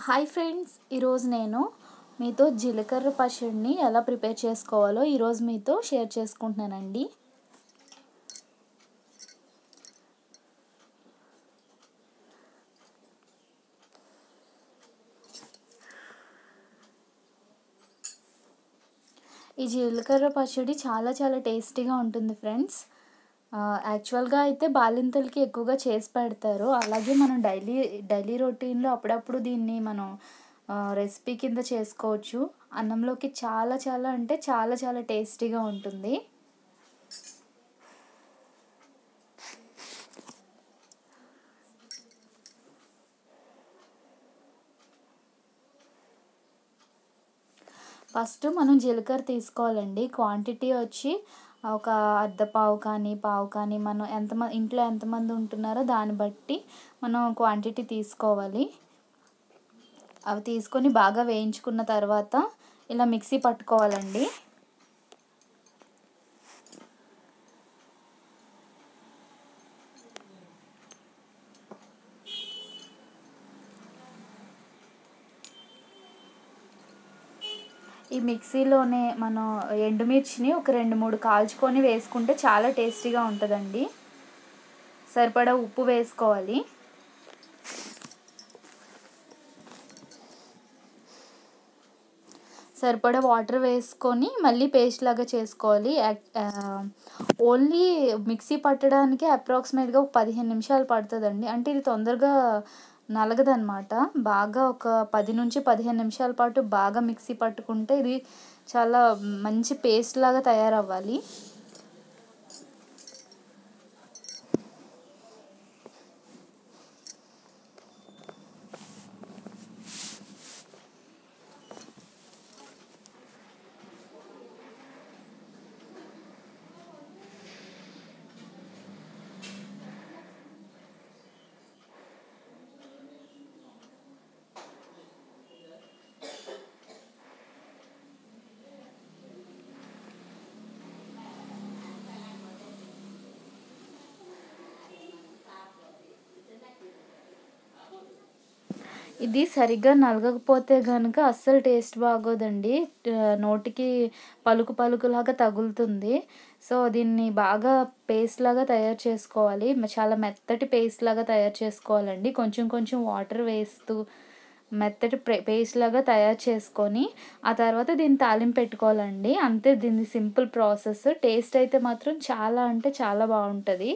hi friends ఈరోజు నేను మీతో జీలకర్ర పచ్చడిని ఎలా ప్రిపేర్ చేసుకోవాలో ఈరోజు మీతో షేర్ చేసుకుంటున్నానండి ఈ జీలకర్ర పచ్చడి చాలా చాలా టేస్టీగా ఉంటుంది ఫ్రెండ్స్ యాక్చువల్గా అయితే బాలింతలకి ఎక్కువగా చేసి పెడతారు అలాగే మనం డైలీ డైలీ రొటీన్లో అప్పుడప్పుడు దీన్ని మనం రెసిపీ కింద చేసుకోవచ్చు అన్నంలోకి చాలా చాలా అంటే చాలా చాలా టేస్టీగా ఉంటుంది ఫస్ట్ మనం జీలకర్ర తీసుకోవాలండి క్వాంటిటీ వచ్చి ఒక అర్ధ పావు కానీ పావు కానీ మనం ఎంతమంది ఇంట్లో ఎంతమంది ఉంటున్నారో దాన్ని బట్టి మనం క్వాంటిటీ తీసుకోవాలి అవి తీసుకొని బాగా వేయించుకున్న తర్వాత ఇలా మిక్సీ పట్టుకోవాలండి ఈ మిక్సీలోనే మనం ఎండుమిర్చిని ఒక రెండు మూడు కాల్చుకొని వేసుకుంటే చాలా టేస్టీగా ఉంటుందండి సరిపడా ఉప్పు వేసుకోవాలి సరిపడా వాటర్ వేసుకొని మళ్ళీ పేస్ట్ లాగా చేసుకోవాలి ఓన్లీ మిక్సీ పట్టడానికి అప్రాక్సిమేట్గా ఒక పదిహేను నిమిషాలు పడుతుందండి అంటే ఇది తొందరగా నలగదనమాట బాగా ఒక పది నుంచి పదిహేను నిమిషాల పాటు బాగా మిక్సీ పట్టుకుంటే ఇది చాలా మంచి పేస్ట్ లాగా తయారవ్వాలి ఇది సరిగ్గా నలగకపోతే కనుక అస్సలు టేస్ట్ బాగోదండి నోటికి పలుకు పలుకులాగా తగులుతుంది సో దీన్ని బాగా పేస్ట్ లాగా తయారు చేసుకోవాలి చాలా మెత్తటి పేస్ట్ లాగా తయారు చేసుకోవాలండి కొంచెం కొంచెం వాటర్ వేస్తూ మెత్తటి పేస్ట్ లాగా తయారు చేసుకొని ఆ తర్వాత దీన్ని తాలింపు పెట్టుకోవాలండి అంతే దీన్ని సింపుల్ ప్రాసెస్ టేస్ట్ అయితే మాత్రం చాలా అంటే చాలా బాగుంటుంది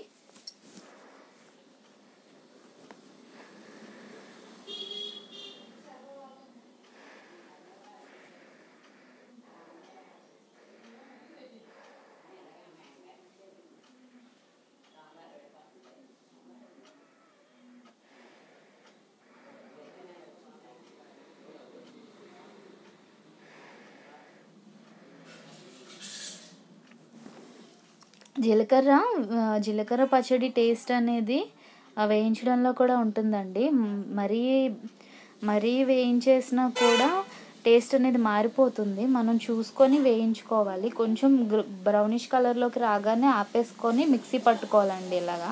జీలకర్ర జీలకర్ర పచ్చడి టేస్ట్ అనేది వేయించడంలో కూడా ఉంటుందండి మరీ మరీ వేయించేసినా కూడా టేస్ట్ అనేది మారిపోతుంది మనం చూసుకొని వేయించుకోవాలి కొంచెం బ్రౌనిష్ కలర్లోకి రాగానే ఆపేసుకొని మిక్సీ పట్టుకోవాలండి ఇలాగా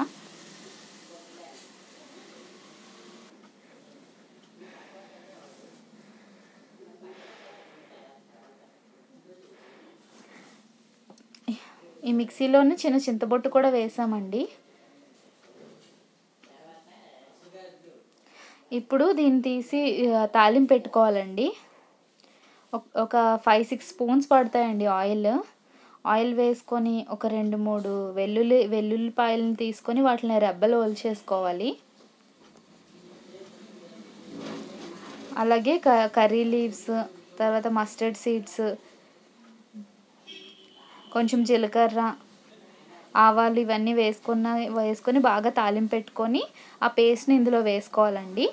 ఈ మిక్సీలోనే చిన్న చింతబొట్టు కూడా వేసామండి ఇప్పుడు దీన్ని తీసి తాలింపు పెట్టుకోవాలండి ఒక ఫైవ్ సిక్స్ స్పూన్స్ పడతాయండి ఆయిల్ ఆయిల్ వేసుకొని ఒక రెండు మూడు వెల్లుల్లి వెల్లుల్లిపాయలను తీసుకొని వాటిని రెబ్బలు ఒలిచేసుకోవాలి అలాగే క కర్రీ లీవ్స్ తర్వాత మస్టర్డ్ సీడ్స్ కొంచెం జీలకర్ర ఆవాలు ఇవన్నీ వేసుకున్న వేసుకొని బాగా తాలింపు పెట్టుకొని ఆ పేస్ట్ని ఇందులో వేసుకోవాలండి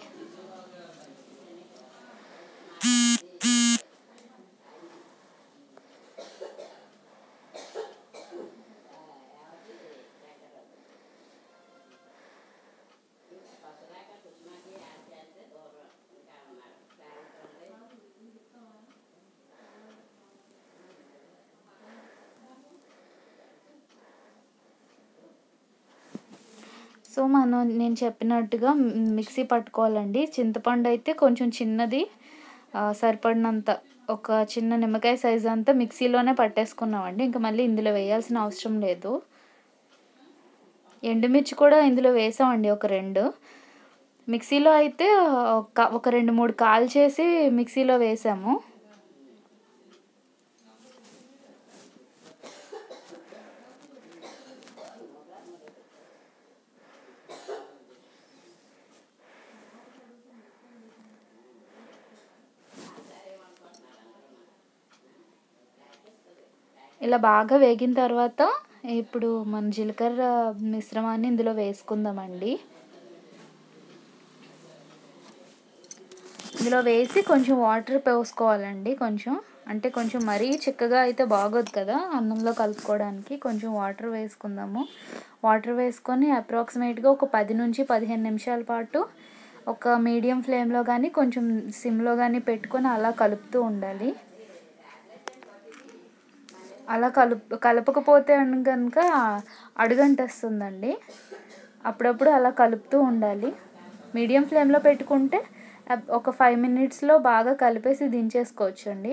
సో సో మనం నేను చెప్పినట్టుగా మిక్సీ పట్టుకోవాలండి చింతపండు అయితే కొంచెం చిన్నది ఆ, సరిపడినంత ఒక చిన్న నిమ్మకాయ సైజ్ అంతా మిక్సీలోనే పట్టేసుకున్నామండి ఇంకా మళ్ళీ ఇందులో వేయాల్సిన అవసరం లేదు ఎండుమిర్చి కూడా ఇందులో వేసామండి ఒక రెండు మిక్సీలో అయితే ఒక ఒక రెండు మూడు కాల్ చేసి మిక్సీలో వేసాము ఇలా బాగా వేగిన తర్వాత ఇప్పుడు మన జీలకర్ర మిశ్రమాన్ని ఇందులో వేసుకుందామండి ఇందులో వేసి కొంచెం వాటర్ పోసుకోవాలండి కొంచెం అంటే కొంచెం మరీ చిక్కగా అయితే బాగోదు కదా అన్నంలో కలుపుకోవడానికి కొంచెం వాటర్ వేసుకుందాము వాటర్ వేసుకొని అప్రాక్సిమేట్గా ఒక పది నుంచి పదిహేను నిమిషాల పాటు ఒక మీడియం ఫ్లేమ్లో కానీ కొంచెం సిమ్లో కానీ పెట్టుకొని అలా కలుపుతూ ఉండాలి అలా కలుపు కలపకపోతే కనుక అడుగంటేస్తుందండి అప్పుడప్పుడు అలా కలుపుతూ ఉండాలి మీడియం ఫ్లేమ్లో పెట్టుకుంటే అబ్- ఒక ఫైవ్ మినిట్స్లో బాగా కలిపేసి దించేసుకోవచ్చు అండి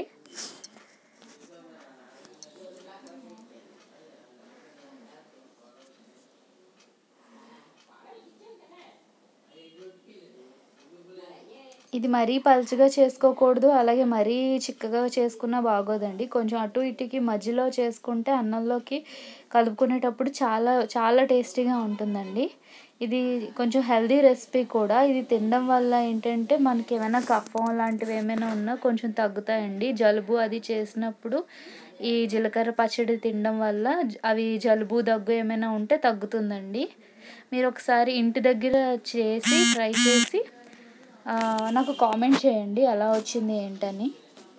ఇది మరీ పలుచగా చేసుకోకూడదు అలాగే మరీ చిక్కగా చేసుకున్నా బాగోదండి కొంచెం అటు ఇటుకి మధ్యలో చేసుకుంటే అన్నంలోకి కలుపుకునేటప్పుడు చాలా చాలా టేస్టీగా ఉంటుందండి ఇది కొంచెం హెల్దీ రెసిపీ కూడా ఇది తినడం వల్ల ఏంటంటే మనకి ఏమైనా కఫం లాంటివి ఏమైనా ఉన్నా కొంచెం తగ్గుతాయండి జలుబు అది చేసినప్పుడు ఈ జీలకర్ర పచ్చడి తినడం వల్ల జ- అవి జలుబు దగ్గు ఏమైనా ఉంటే తగ్గుతుందండి మీరు ఒకసారి ఇంటి దగ్గర చేసి ట్రై చేసి ఆ, నాకు కామెంట్ చేయండి ఎలా వచ్చింది ఏంటని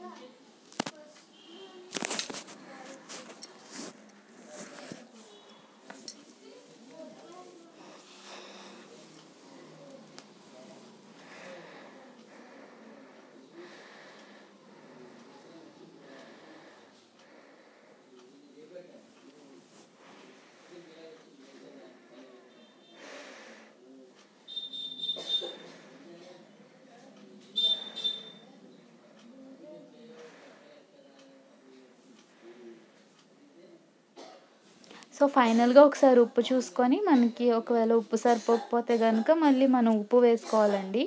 సో ఫైనల్గా ఒకసారి ఉప్పు చూసుకొని మనకి ఒకవేళ ఉప్పు సరిపోకపోతే కనుక మళ్ళీ మనం ఉప్పు వేసుకోవాలండి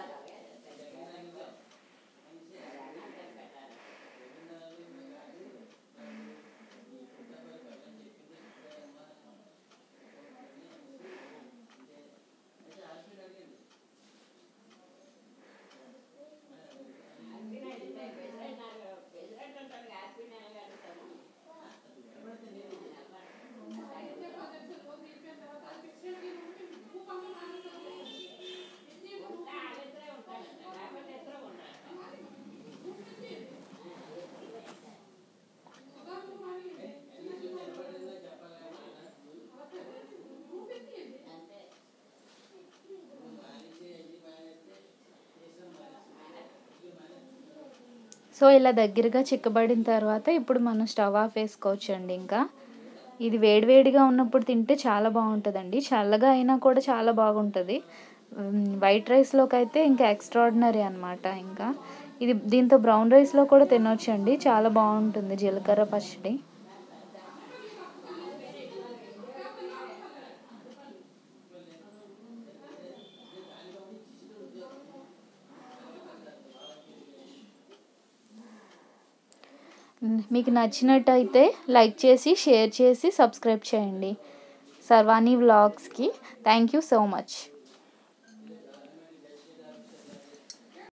సో ఇలా దగ్గరగా చిక్కబడిన తర్వాత ఇప్పుడు మనం స్టవ్ ఆఫ్ వేసుకోవచ్చండి ఇంకా ఇది వేడివేడిగా ఉన్నప్పుడు తింటే చాలా బాగుంటుందండి చల్లగా అయినా కూడా చాలా బాగుంటుంది ఉమ్, వైట్ రైస్లోకి అయితే ఇంకా ఎక్స్ట్రాడినరీ అనమాట ఇంకా ఇది దీంతో బ్రౌన్ రైస్లో కూడా తినొచ్చండి చాలా బాగుంటుంది జీలకర్ర పచ్చడి మీకు నచ్చినట్టయితే లైక్ చేసి షేర్ చేసి సబ్స్క్రైబ్ చేయండి సర్వాణి వ్లాగ్స్కి థ్యాంక్ యూ సో మచ్